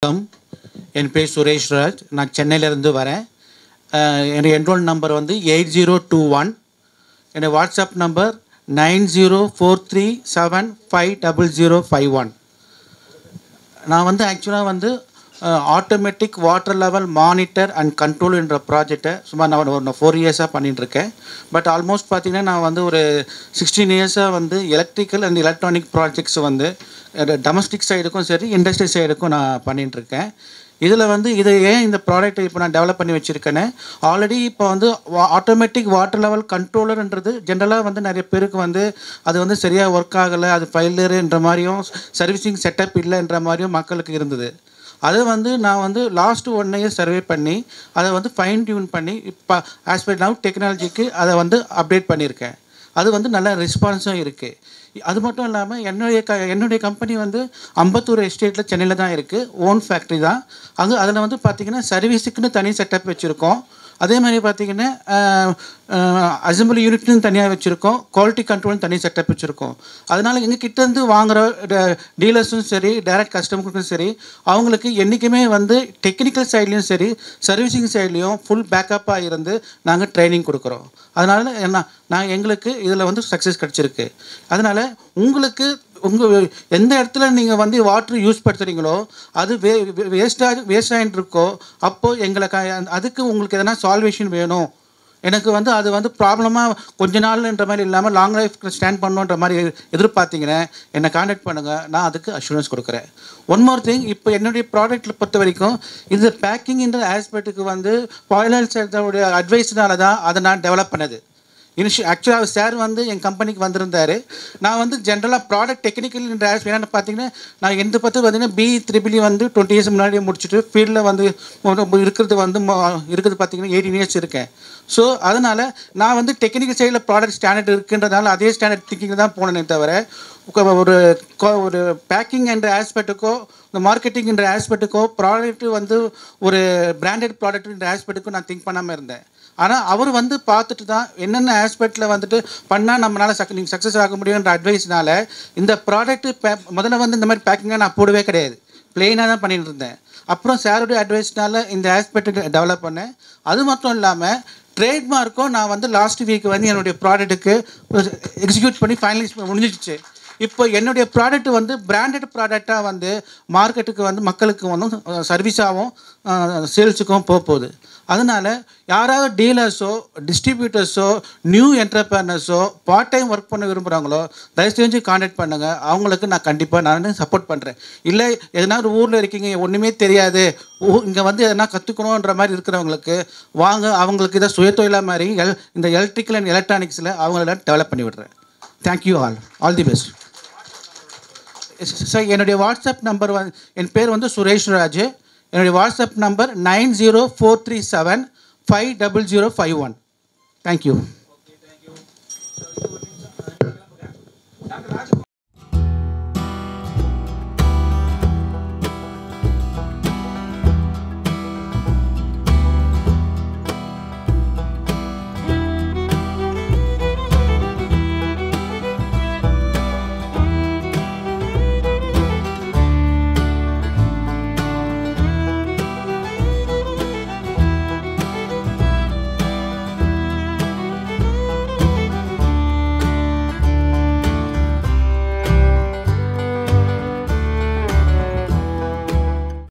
வணக்கம் என் பேர் சுரேஷ் ராஜ் நான் சென்னையிலேருந்து வரேன் அஹ், என்னுடைய என்ரோல் நம்பர் வந்து எயிட் ஜீரோ டூ ஒன் என்னுடைய WhatsApp number nine zero four three seven five double zero five one நான் வந்து ஆக்சுவலாக வந்து automatic water level monitor and control என்ற ப்ராஜெக்டை சும்மா நான் ஒரு ஃபோர் இயர்ஸாக பண்ணிகிட்ருக்கேன் பட் ஆல்மோஸ்ட் பார்த்தீங்கன்னா நான் வந்து ஒரு சிக்ஸ்டீன் இயர்ஸாக வந்து எலக்ட்ரிக்கல் அண்ட் எலக்ட்ரானிக் ப்ராஜெக்ட்ஸ் வந்து டொமஸ்டிக் சைடுக்கும் சரி இண்டஸ்ட்ரி சைடுக்கும் நான் பண்ணிகிட்ருக்கேன் இதில் வந்து இது ஏன் இந்த ப்ராடக்ட்டை இப்போ நான் டெவலப் பண்ணி வச்சுருக்கேன்னு ஆல்ரெடி இப்போ வந்து ஆட்டோமேட்டிக் வாட்டர் லெவல் கண்ட்ரோலர்ன்றது ஜென்ரலாக வந்து நிறைய பேருக்கு வந்து அது வந்து சரியாக ஒர்க் ஆகலை அது ஃபைலருன்ற மாதிரியும் சர்வீசிங் செட்டப் இல்லைன்ற மாதிரியும் மக்களுக்கு இருந்தது அது வந்து நான் வந்து லாஸ்ட் ஒன் இயர் சர்வே பண்ணி அதை வந்து ஃபைன் டியூன் பண்ணி இப்போ ஆஸ் பர் நவ் டெக்னாலஜிக்கு அதை வந்து அப்டேட் பண்ணியிருக்கேன் அது வந்து நல்ல ரெஸ்பான்ஸும் இருக்குது அது மட்டும் இல்லாமல் என்னுடைய க என்னுடைய கம்பெனி வந்து அம்பத்தூர் எஸ்டேட்டில் சென்னையில் தான் இருக்குது ஓன் ஃபேக்ட்ரி தான் அது அதில் வந்து பார்த்திங்கன்னா சர்வீஸுக்குன்னு தனி செட்டப் வச்சுருக்கோம் அதே மாதிரி பார்த்தீங்கன்னா அசம்பிளி யூனிட்னு தனியாக வச்சுருக்கோம் குவாலிட்டி கண்ட்ரோல்னு தனி செட்டப் வச்சுருக்கோம் அதனால் எங்கள் கிட்டேருந்து வாங்குகிற டீலர்ஸும் சரி டைரக்ட் கஸ்டமருக்கும் சரி அவங்களுக்கு என்றைக்குமே வந்து டெக்னிக்கல் சைட்லேயும் சரி சர்வீசிங் சைட்லேயும் ஃபுல் பேக்கப்பாக இருந்து நாங்கள் ட்ரைனிங் கொடுக்குறோம் அதனால் என்ன நான் எங்களுக்கு இதில் வந்து சக்ஸஸ் கிடச்சிருக்கு அதனால் உங்களுக்கு உங்கள் எந்த இடத்துல நீங்கள் வந்து வாட்டர் யூஸ் படுத்துகிறீங்களோ அது வே வேஸ்ட்டாக வேஸ்ட் ஆகிட்டு இருக்கோ அப்போது எங்களுக்கு அதுக்கு உங்களுக்கு எதனா சால்வேஷன் வேணும் எனக்கு வந்து அது வந்து ப்ராப்ளமாக கொஞ்ச நாள்ன்ற மாதிரி இல்லாமல் லாங் லைஃப் ஸ்டாண்ட் பண்ணணுன்ற மாதிரி எதிர்பார்த்தீங்கன்னா என்னை காண்டாக்ட் பண்ணுங்கள் நான் அதுக்கு அஷூரன்ஸ் கொடுக்குறேன் ஒன் மோர் திங் இப்போ என்னுடைய ப்ராடக்ட்டில் பொறுத்த வரைக்கும் இது பேக்கிங்ன்ற ஆஸ்பெக்ட்டுக்கு வந்து பாய்லர் சேர்த்தோடைய அட்வைஸ்னால தான் அதை நான் டெவலப் பண்ணது இனிஷியல் ஆக்சுவலாக சார் வந்து என் கம்பெனிக்கு வந்திருந்தார் நான் வந்து ஜென்ரலாக ப்ராடக்ட் டெக்னிக்கல் ஆஸ் என்னென்னு பார்த்தீங்கன்னா நான் எந்த பற்றி பார்த்தீங்கன்னா பி த்ரிபிளி வந்து டுவெண்ட்டி இயர்ஸ் முன்னாடியே முடிச்சுட்டு ஃபீல்டில் வந்து இருக்கிறது வந்து இருக்கிறது பார்த்தீங்கன்னா எயிட்டீன் இயர்ஸ் இருக்கேன் ஸோ அதனால் நான் வந்து டெக்னிக்கல் சைடில் ப்ராடக்ட் ஸ்டாண்டர்ட் இருக்குன்றதால அதே ஸ்டாண்டர்ட் திங்கிங் தான் போனேனே தவிர ஒரு ஒரு பேக்கிங் என்ற ஆஸ்பெக்ட்டுக்கோ இந்த மார்க்கெட்டிங் என்ற ஆஸ்பெக்ட்டுக்கோ ப்ராடக்ட் வந்து ஒரு பிராண்டட் ப்ராடக்ட் என்ற ஆஸ்பெக்ட்டுக்கும் நான் திங்க் பண்ணாமல் இருந்தேன் ஆனால் அவர் வந்து பார்த்துட்டு தான் என்னென்ன ஆஸ்பெக்டில் வந்துட்டு பண்ணால் நம்மளால் சக் நீங்கள் சக்ஸஸ் ஆக முடியுன்ற அட்வைஸ்னால இந்த ப்ராடக்ட்டு பே முதல்ல வந்து இந்த மாதிரி பேக்கிங்காக நான் போடவே கிடையாது ப்ளெயினாக தான் பண்ணிட்டு இருந்தேன் அப்புறம் சாருடைய அட்வைஸ்னால இந்த ஆஸ்பெக்ட் டெவலப் பண்ணேன் அது மட்டும் இல்லாமல் ட்ரேட்மார்க்கும் நான் வந்து லாஸ்ட் வீக் வந்து என்னுடைய ப்ராடக்ட்டுக்கு எக்ஸிக்யூட் பண்ணி ஃபைனலைஸ் முடிஞ்சிடுச்சு இப்போ என்னுடைய ப்ராடக்ட் வந்து பிராண்டட் ப்ராடக்டாக வந்து மார்க்கெட்டுக்கு வந்து மக்களுக்கு வந்து சர்வீஸாகவும் சேல்ஸுக்கும் போக போகுது அதனால் யாராவது டீலர்ஸோ டிஸ்ட்ரிபியூட்டர்ஸோ நியூ என்டர்பிரனர்ஸோ பார்ட் டைம் ஒர்க் பண்ண விரும்புகிறாங்களோ தயவு செஞ்சு காண்டாக்ட் பண்ணுங்கள் அவங்களுக்கு நான் கண்டிப்பாக நான் சப்போர்ட் பண்ணுறேன் இல்லை எதனா ஒரு ஊரில் இருக்கீங்க ஒன்றுமே தெரியாது இங்கே வந்து எதனா கற்றுக்கணுன்ற மாதிரி இருக்கிறவங்களுக்கு வாங்க அவங்களுக்கு இதை சுயத்தொழிலாக மாதிரி எல் இந்த எலக்ட்ரிக்கல் அண்ட் எலக்ட்ரானிக்ஸில் அவங்கள டெவலப் பண்ணி விடுறேன் thank you all all the best sir என்னுடைய வாட்ஸ்அப் நம்பர் வந்து என் பேர் வந்து சுரேஷ் ராஜ் என்னுடைய WhatsApp number nine zero four three seven five double zero five one thank you